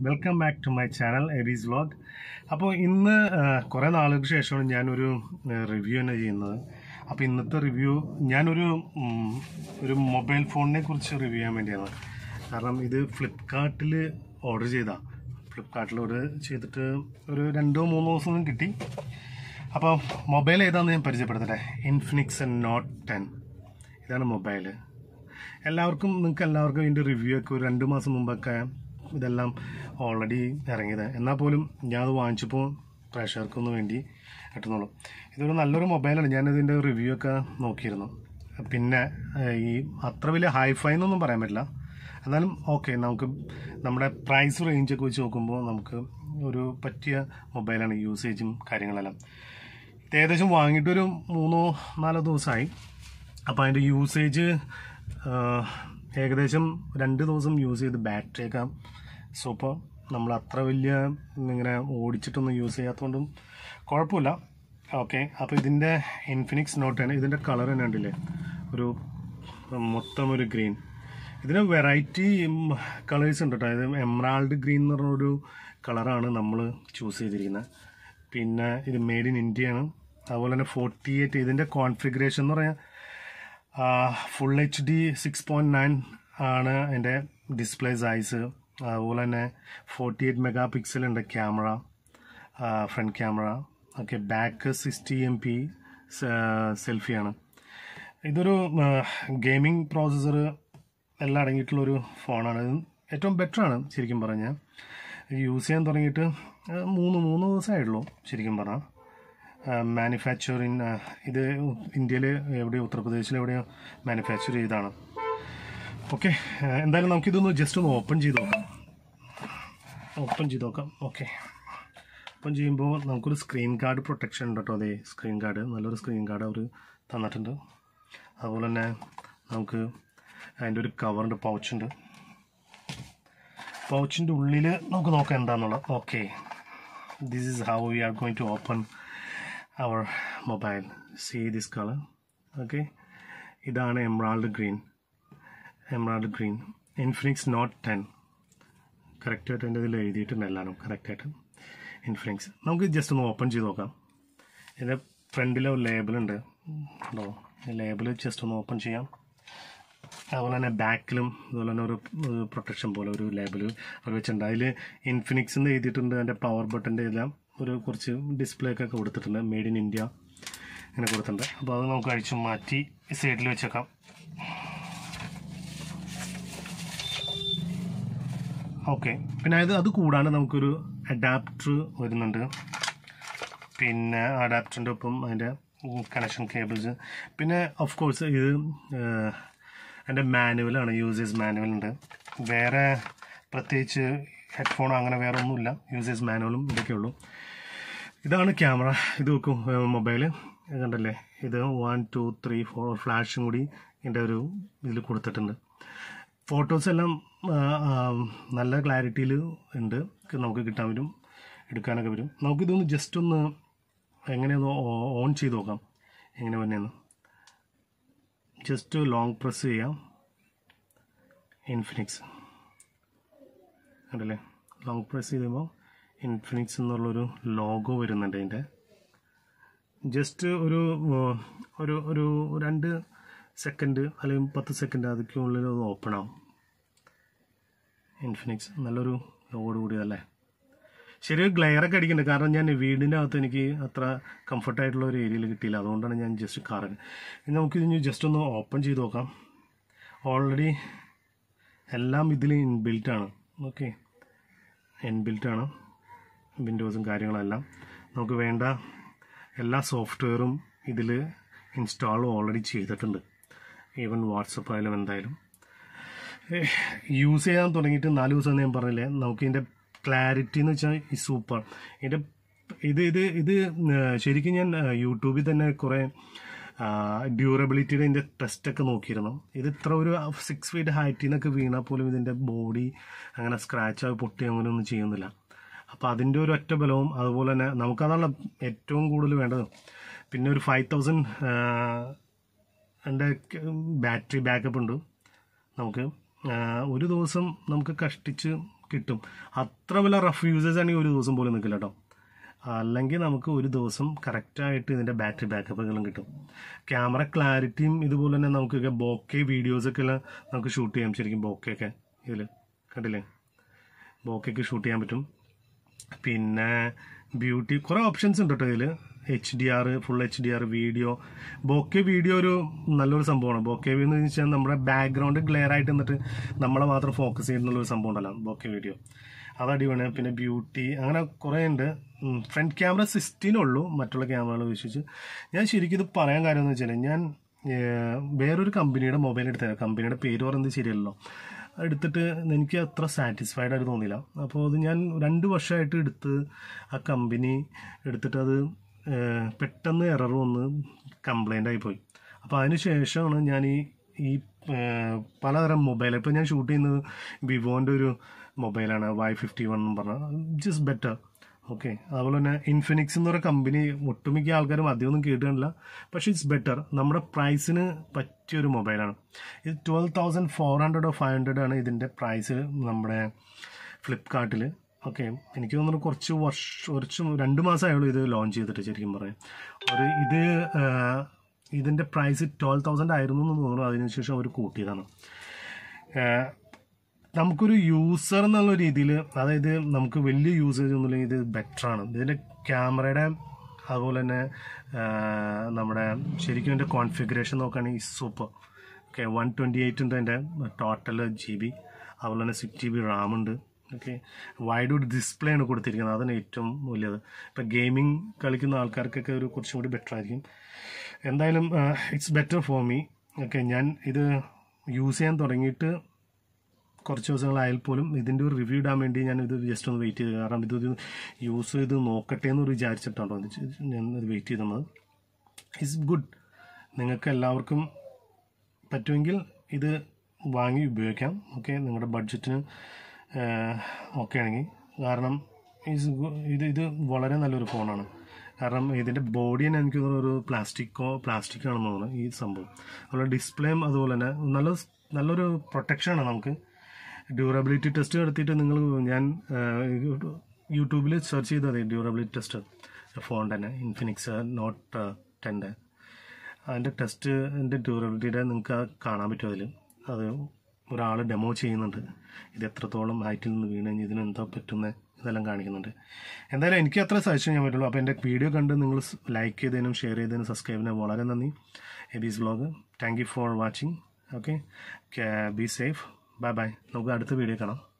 welcome back to my channel എരീസ് vlog അപ്പോൾ ഇന്ന് ആ, കുറേ നാളുകൾക്ക് ശേഷമാണ് ഞാനൊരു റിവ്യൂ തന്നെ ചെയ്യുന്നത് അപ്പോൾ ഇന്നത്തെ റിവ്യൂ ഞാനൊരു ഉം, ഒരു മൊബൈൽ ഫോണിനെ കുറിച്ച് റിവ്യൂ ചെയ്യാൻ വേണ്ടിയാണ് കാരണം ഇത് ഫ്ലിപ്കാർട്ടിൽ ഓർഡർ ചെയ്താ ഫ്ലിപ്കാർട്ടിൽ ഓർഡർ ചെയ്തിട്ട് ഒരു രണ്ടോ മൂന്നോ ദിവസം കിട്ടി അപ്പോൾ മൊബൈൽ ഏതാണെന്ന് ഞാൻ പരിചയപ്പെടുത്തട്ടെ ഇൻഫിനിക്സ് നോട്ട് ടെൻ ഇതാണ് മൊബൈൽ എല്ലാവർക്കും നിങ്ങൾക്ക് എല്ലാവർക്കും ഇതിൻ്റെ റിവ്യൂ ഒക്കെ ഒരു രണ്ട് മാസം മുമ്പൊക്കെ ഇതെല്ലാം ഓൾറെഡി ഇറങ്ങിയത് എന്നാൽ പോലും ഞാൻ അത് വാങ്ങിച്ചപ്പോൾ പ്രേക്ഷകർക്കൊന്നും വേണ്ടി കിട്ടുന്നുള്ളൂ ഇതൊരു നല്ലൊരു മൊബൈലാണ് ഞാനിതിൻ്റെ റിവ്യൂ ഒക്കെ നോക്കിയിരുന്നു പിന്നെ ഏഹ്, ഈ അത്ര വലിയ ഹൈഫൈ എന്നൊന്നും പറയാൻ പറ്റില്ല എന്നാലും ഓക്കെ നമുക്ക് നമ്മുടെ പ്രൈസ് റേഞ്ചൊക്കെ വെച്ച് നോക്കുമ്പോൾ നമുക്ക് ഒരു പറ്റിയ മൊബൈലാണ് യൂസേജും കാര്യങ്ങളെല്ലാം ഇത് ഏകദേശം വാങ്ങിയിട്ടൊരു മൂന്നോ നാലോ ദിവസമായി അപ്പോൾ അതിൻ്റെ യൂസേജ് ഏകദേശം രണ്ട് ദിവസം യൂസ് ചെയ്ത് ബാറ്ററിയൊക്കെ സോ ഇപ്പോൾ നമ്മൾ അത്ര വലിയ ഇങ്ങനെ ഓടിച്ചിട്ടൊന്നും യൂസ് ചെയ്യാത്തതുകൊണ്ടും കുഴപ്പമില്ല ഓക്കെ അപ്പോൾ ഇതിൻ്റെ ഇൻഫിനിക്സ് നോട്ട് ആണ് ഇതിൻ്റെ കളർ തന്നെ ഉണ്ടല്ലേ ഒരു മൊത്തം ഒരു ഗ്രീൻ ഇതിന് വെറൈറ്റി കളേഴ്സ് ഉണ്ട് കേട്ടോ ഇത് എമറാൾഡ് ഗ്രീൻ എന്ന് പറഞ്ഞൊരു കളറാണ് നമ്മൾ ചൂസ് ചെയ്തിരിക്കുന്നത് പിന്നെ ഇത് മെയ്ഡ് ഇൻ ഇന്ത്യ ആണ് അതുപോലെ തന്നെ ഫോർട്ടി എയ്റ്റ് ഇതിൻ്റെ കോൺഫിഗറേഷൻ എന്ന് പറയാൻ full H D six point nine ആണ് അതിൻ്റെ ഡിസ്പ്ലേ സൈസ് അതുപോലെ തന്നെ ഫോർട്ടി എയ്റ്റ് മെഗാ പിക്സൽ ഉണ്ട് camera front camera okay back sixty M P സെൽഫിയാണ് ഇതൊരു ഗെയിമിംഗ് പ്രോസസ്സർ എല്ലാം അടങ്ങിയിട്ടുള്ളൊരു ഫോണാണ് ഇത് ഏറ്റവും ബെറ്ററാണ് ശരിക്കും പറഞ്ഞാൽ യൂസ് ചെയ്യാൻ തുടങ്ങിയിട്ട് ആ, മൂന്ന് മൂന്ന് ദിവസമായിട്ടുള്ളൂ ശരിക്കും പറഞ്ഞാൽ മാനുഫാക്ചറിങ് ഇത് ഇന്ത്യയിൽ എവിടെയോ ഉത്തർപ്രദേശിൽ എവിടെയോ മാനുഫാക്ചർ ചെയ്താണ് ഓക്കെ എന്തായാലും നമുക്കിതൊന്ന് ജസ്റ്റ് ഒന്ന് ഓപ്പൺ ചെയ്ത് നോക്കാം ഓപ്പൺ ചെയ്ത് നോക്കാം ഓക്കെ ഓപ്പൺ ചെയ്യുമ്പോൾ നമുക്കൊരു സ്ക്രീൻ ഗാർഡ് പ്രൊട്ടക്ഷൻ ഉണ്ട് കേട്ടോ അതെ സ്ക്രീൻ ഗാർഡ് നല്ലൊരു സ്ക്രീൻ ഗാർഡ് അവർ തന്നിട്ടുണ്ട് അതുപോലെ തന്നെ നമുക്ക് അതിൻ്റെ ഒരു കവറിൻ്റെ പൗച്ചുണ്ട് പൗച്ചിൻ്റെ ഉള്ളിൽ നമുക്ക് നോക്കാം എന്താണെന്നുള്ളത് okay this is how we are going to open അവർ mobile see this colour okay ഇതാണ് emerald green emerald green Infinix note ten കറക്റ്റായിട്ട് എൻ്റെ ഇതിൽ എഴുതിയിട്ടുണ്ട് എല്ലാവരും കറക്റ്റായിട്ട് ഇൻഫിനിക്സ് നമുക്ക് ജസ്റ്റ് ഒന്ന് ഓപ്പൺ ചെയ്ത് നോക്കാം ഇതിൻ്റെ ഫ്രണ്ടിലെ ഒരു ലേബിളുണ്ട് ഉണ്ടോ ലേബിൾ ജസ്റ്റ് ഒന്ന് ഓപ്പൺ ചെയ്യാം അതുപോലെ തന്നെ ബാക്കിലും അതുപോലെ തന്നെ ഒരു പ്രൊട്ടക്ഷൻ പോലെ ഒരു ലേബിൾ അവർ വെച്ചിട്ടുണ്ട് അതിൽ ഇൻഫിനിക്സ് എന്ന് എഴുതിയിട്ടുണ്ട് അതിൻ്റെ പവർ ബട്ടൻ്റെ എല്ലാം ഒരു കുറച്ച് ഡിസ്പ്ലേ ഒക്കെ കൊടുത്തിട്ടുണ്ട് മെയ്ഡ് ഇൻ ഇന്ത്യ ഇങ്ങനെ കൊടുത്തിട്ടുണ്ട് അപ്പോൾ അത് നമുക്ക് അഴിച്ചു മാറ്റി സൈഡിൽ വെച്ചേക്കാം ഓക്കെ പിന്നെ അത് അത് കൂടാണ്ട് നമുക്കൊരു അഡാപ്റ്റർ വരുന്നുണ്ട് പിന്നെ അഡാപ്റ്ററിൻ്റെ ഒപ്പം അതിൻ്റെ കണക്ഷൻ കേബിൾസ് പിന്നെ ഓഫ് കോഴ്സ് ഇത് എൻ്റെ മാനുവലാണ് യൂസേഴ്സ് മാനുവൽ ഉണ്ട് വേറെ പ്രത്യേകിച്ച് ഹെഡ്ഫോൺ അങ്ങനെ വേറെ ഒന്നുമില്ല യൂസേഴ്സ് മാനുവലും ഇതൊക്കെ ഉള്ളൂ ഇതാണ് ക്യാമറ ഇത് വെക്കും മൊബൈൽ കണ്ടല്ലേ ഇത് വൺ ടു ത്രീ ഫോർ ഫ്ലാഷും കൂടി ഇതിൻ്റെ ഒരു ഇതിൽ കൊടുത്തിട്ടുണ്ട് ഫോട്ടോസ് എല്ലാം ആ, ആ, നല്ല ക്ലാരിറ്റിയിൽ ഉണ്ട് നമുക്ക് കിട്ടാൻ വരും എടുക്കാനൊക്കെ വരും നമുക്കിതൊന്ന് ജസ്റ്റ് ഒന്ന് എങ്ങനെയൊന്ന് ഓൺ ചെയ്ത് നോക്കാം എങ്ങനെ വന്നെയെന്ന് ജസ്റ്റ് ലോങ് പ്രസ് ചെയ്യാം ഇൻഫിനിക്സ് കണ്ടല്ലേ ലോങ് പ്രസ് ചെയ്യുമ്പോൾ ഇൻഫിനിക്സ് എന്നുള്ളൊരു ലോഗോ വരുന്നുണ്ട് അതിൻ്റെ ജസ്റ്റ് ഒരു ഏർ, ഒരു ഒരു രണ്ട് സെക്കൻഡ് അല്ലെങ്കിൽ പത്ത് സെക്കൻഡ് അതിക്കുള്ളിൽ അത് ഓപ്പൺ ആവും ഇൻഫിനിക്സ് നല്ലൊരു ലോഗോട് കൂടിയതല്ലേ ശരിയൊരു ഗ്ലെയറൊക്കെ അടിക്കുന്നുണ്ട് കാരണം ഞാൻ വീടിൻ്റെ അകത്ത് എനിക്ക് അത്ര കംഫർട്ടായിട്ടുള്ള ഒരു ഏരിയയിൽ കിട്ടിയില്ല അതുകൊണ്ടാണ് ഞാൻ ജസ്റ്റ് കാറ് ഇനി നമുക്ക് ഇനി ജസ്റ്റ് ഒന്ന് ഓപ്പൺ ചെയ്ത് നോക്കാം ഓൾറെഡി എല്ലാം ഇതിൽ ഇൻബിൽറ്റ് ആണ് ഓക്കെ ഇൻബിൽറ്റ് ആണ് വിൻഡോസും കാര്യങ്ങളെല്ലാം നമുക്ക് വേണ്ട എല്ലാ സോഫ്റ്റ്വെയറും ഇതിൽ ഇൻസ്റ്റാൾ ഓൾറെഡി ചെയ്തിട്ടുണ്ട് ഈവൻ വാട്സപ്പ് ആയാലും എന്തായാലും യൂസ് ചെയ്യാൻ തുടങ്ങിയിട്ട് നാല് ദിവസം എന്ന് ഞാൻ പറഞ്ഞില്ലേ നമുക്ക് ഇതിൻ്റെ ക്ലാരിറ്റി എന്ന് വെച്ചാൽ ഈ സൂപ്പർ ഇതിൻ്റെ ഇത് ഇത് ഇത് ഏർ ശരിക്കും ഞാൻ ഏർ യൂട്യൂബിൽ തന്നെ കുറേ ഡ്യൂറബിലിറ്റിയുടെ ഇതിൻ്റെ ടെസ്റ്റൊക്കെ നോക്കിയിരുന്നു ഇത് ഇത്ര ഒരു സിക്സ് ഫീറ്റ് ഹൈറ്റിൽ നിന്നൊക്കെ വീണാൽ പോലും ഇതിൻ്റെ ബോഡി അങ്ങനെ സ്ക്രാച്ച് ആയി പൊട്ടി അങ്ങനെ ഒന്നും ചെയ്യുന്നില്ല അപ്പോൾ അതിൻ്റെ ഒരു ഒറ്റ ബലവും അതുപോലെ തന്നെ നമുക്കതാണ് ഏറ്റവും കൂടുതൽ വേണ്ടത് പിന്നെ ഒരു ഫൈവ് തൗസൻഡ് എൻ്റെ ബാറ്ററി ബാക്കപ്പ് ഉണ്ട് നമുക്ക് ആ, ഒരു ദിവസം നമുക്ക് കഷ്ടിച്ച് കിട്ടും അത്ര വല്ല റഫ് യൂസേഴ്സ് ആണെങ്കിൽ ഒരു ദിവസം പോലും നിൽക്കില്ല കേട്ടോ അല്ലെങ്കിൽ നമുക്ക് ഒരു ദിവസം കറക്റ്റായിട്ട് ഇതിൻ്റെ ബാറ്ററി ബാക്കപ്പുകളും കിട്ടും ക്യാമറ ക്ലാരിറ്റിയും ഇതുപോലെ തന്നെ നമുക്ക് ബോക്കെ വീഡിയോസൊക്കെ എല്ലാം നമുക്ക് ഷൂട്ട് ചെയ്യാം ശരിക്കും ബോക്കെയൊക്കെ ഇതിൽ കണ്ടില്ലേ ബോക്കെയൊക്കെ ഷൂട്ട് ചെയ്യാൻ പറ്റും പിന്നെ ബ്യൂട്ടി കുറേ ഓപ്ഷൻസ് ഉണ്ട് കേട്ടോ ഇതിൽ H D R full H D R video bokeh video ഒരു നല്ലൊരു സംഭവമാണ് ബോക്കെ എന്ന് വെച്ചാൽ നമ്മുടെ ബാക്ക്ഗ്രൗണ്ട് ക്ലിയർ ആയിട്ട് നിന്നിട്ട് നമ്മളെ മാത്രം ഫോക്കസ് ചെയ്യുന്നുള്ള ഒരു സംഭവം ഉണ്ടല്ലോ ബോക്കെ വീഡിയോ അത് അടിപൊളിയാണ് പിന്നെ ബ്യൂട്ടി അങ്ങനെ കുറേ ഉണ്ട് ഫ്രണ്ട് ക്യാമറ സിക്സ്റ്റീനുള്ളൂ മറ്റുള്ള ക്യാമറകൾ വെച്ചിട്ട് ഞാൻ ശരിക്കും ഇത് പറയാൻ കാര്യം എന്ന് വെച്ചാൽ ഞാൻ ഏഹ്, വേറൊരു കമ്പനിയുടെ മൊബൈൽ എടുത്തത് കമ്പനിയുടെ പേര് പറയുന്നത് ശരിയല്ലല്ലോ എടുത്തിട്ട് എനിക്ക് അത്ര സാറ്റിസ്ഫൈഡ് ആയിട്ട് തോന്നിയില്ല അപ്പോൾ അത് ഞാൻ രണ്ട് വർഷമായിട്ട് എടുത്ത് ആ കമ്പനി എടുത്തിട്ട് അത് ഏഹ്, പെട്ടെന്ന് എറർ വന്ന് കംപ്ലൈൻ്റ് ആയിപ്പോയി അപ്പോൾ അതിന് ശേഷമാണ് ഞാൻ ഈ ഈ ഏഹ്, പലതരം മൊബൈൽ ഇപ്പോൾ ഞാൻ ഷൂട്ട് ചെയ്യുന്നത് വിവോൻ്റെ ഒരു മൊബൈലാണ് വൈ ഫിഫ്റ്റി വൺ എന്ന് പറഞ്ഞാൽ ജസ്റ്റ് ബെറ്റർ ഓക്കെ അതുപോലെ തന്നെ ഇൻഫിനിക്സ് എന്ന് പറയുന്ന കമ്പനി ഒട്ടുമിക്ക ആൾക്കാരും അധികമൊന്നും കേട്ടിട്ടില്ല പക്ഷേ ഇറ്റ്സ് ബെറ്റർ നമ്മുടെ പ്രൈസിന് പറ്റിയൊരു മൊബൈലാണ് ഇത് ട്വൽവ് തൗസൻഡ് ഫോർ ഹൺഡ്രഡോ ഫൈവ് ഹൺഡ്രഡ് ആണ് ഇതിൻ്റെ പ്രൈസ് നമ്മുടെ ഫ്ലിപ്കാർട്ടിൽ ഓക്കെ എനിക്ക് തോന്നുന്നു കുറച്ച് വർഷം കുറച്ച് രണ്ട് മാസമായുള്ളൂ ഇത് ലോഞ്ച് ചെയ്തിട്ട് ശരിക്കും പറയാം ഒരു ഇത് ആ, ഇതിൻ്റെ പ്രൈസ് ട്വൽവ് തൗസൻഡ് ആയിരുന്നു എന്ന് തോന്നുന്നു അതിനുശേഷം അവർ കൂട്ടിയതാണ് ആ, നമുക്കൊരു യൂസർ എന്നുള്ള രീതിയിൽ അതായത് നമുക്ക് വലിയ യൂസേജ് ഒന്നുമില്ലെങ്കിൽ ഇത് ബെറ്ററാണ് ഇതിൻ്റെ ക്യാമറയുടെ അതുപോലെ തന്നെ ആ, നമ്മുടെ ശരിക്കും ഇതിൻ്റെ കോൺഫിഗറേഷൻ നോക്കുകയാണെങ്കിൽ super okay one twenty eight ഉണ്ട് അതിൻ്റെ ടോട്ടൽ ജി ബി അതുപോലെ തന്നെ സിക്സ് ജി ബി റാം ഉണ്ട് ഓക്കെ വൈഡ് ഡിസ്പ്ലേ ആണ് കൊടുത്തിരിക്കുന്നത് അതാണ് ഏറ്റവും വലിയത് ഇപ്പം ഗെയിമിംഗ് കളിക്കുന്ന ആൾക്കാർക്കൊക്കെ ഒരു കുറച്ചും കൂടി ബെറ്റർ ആയിരിക്കും എന്തായാലും it's better for me okay ഞാൻ ഇത് യൂസ് ചെയ്യാൻ തുടങ്ങിയിട്ട് കുറച്ച് ദിവസങ്ങളായാൽ പോലും ഇതിൻ്റെ ഒരു റിവ്യൂ ഇടാൻ വേണ്ടി ഞാൻ ഇത് ജസ്റ്റ് ഒന്ന് വെയിറ്റ് ചെയ്തു കാരണം ഇത് യൂസ് ചെയ്ത് നോക്കട്ടെ എന്ന് വിചാരിച്ചിട്ടാണോ ഇത് ചെ- ഞാൻ ഇത് വെയിറ്റ് ചെയ്തത് ഇറ്റ്സ് ഗുഡ് നിങ്ങൾക്ക് എല്ലാവർക്കും പറ്റുമെങ്കിൽ ഇത് വാങ്ങി ഉപയോഗിക്കാം ഓക്കെ നിങ്ങളുടെ ബഡ്ജറ്റിന് ഓക്കെ ആണെങ്കിൽ കാരണം is ഗു- ഇത് ഇത് വളരെ നല്ലൊരു ഫോണാണ് കാരണം ഇതിൻ്റെ ബോഡി തന്നെ എനിക്ക് തോന്നുന്നു ഒരു പ്ലാസ്റ്റിക്കോ പ്ലാസ്റ്റിക് ആണെന്ന് തോന്നുന്നു ഈ സംഭവം അതുപോലെ ഡിസ്പ്ലേയും അതുപോലെ തന്നെ നല്ല നല്ലൊരു പ്രൊട്ടക്ഷനാണ് നമുക്ക് ഡ്യൂറബിലിറ്റി ടെസ്റ്റ് നടത്തിയിട്ട് നിങ്ങൾ ഞാൻ യൂട്യൂബിൽ സെർച്ച് ചെയ്താൽ മതി ഡ്യൂറബിലിറ്റി ടെസ്റ്റ് ഫോൺ തന്നെ ഇൻഫിനിക്സ് നോട്ട് ടെൻ്റെ അതിൻ്റെ ടെസ്റ്റിൻ്റെ ഡ്യൂറബിലിറ്റിയുടെ നിങ്ങൾക്ക് കാണാൻ പറ്റും അതിൽ അത് ഒരാൾ ഡെമോ ചെയ്യുന്നുണ്ട് ഇത് എത്രത്തോളം ഹൈറ്റിൽ നിന്ന് വീണ് കഴിഞ്ഞ് ഇതിന് എന്താ പറ്റുന്നത് ഇതെല്ലാം കാണിക്കുന്നുണ്ട് എന്തായാലും എനിക്ക് അത്ര സജഷൻ ചെയ്യാൻ പറ്റുള്ളൂ അപ്പോൾ എൻ്റെ വീഡിയോ കണ്ട് നിങ്ങൾ ലൈക്ക് ചെയ്തതിനും ഷെയർ ചെയ്തതിനും സബ്സ്ക്രൈബ് ചെയ്തതിനും വളരെ നന്ദി എബീസ് vlog thank you for watching okay be safe bye bye നമുക്ക് അടുത്ത വീഡിയോ കാണാം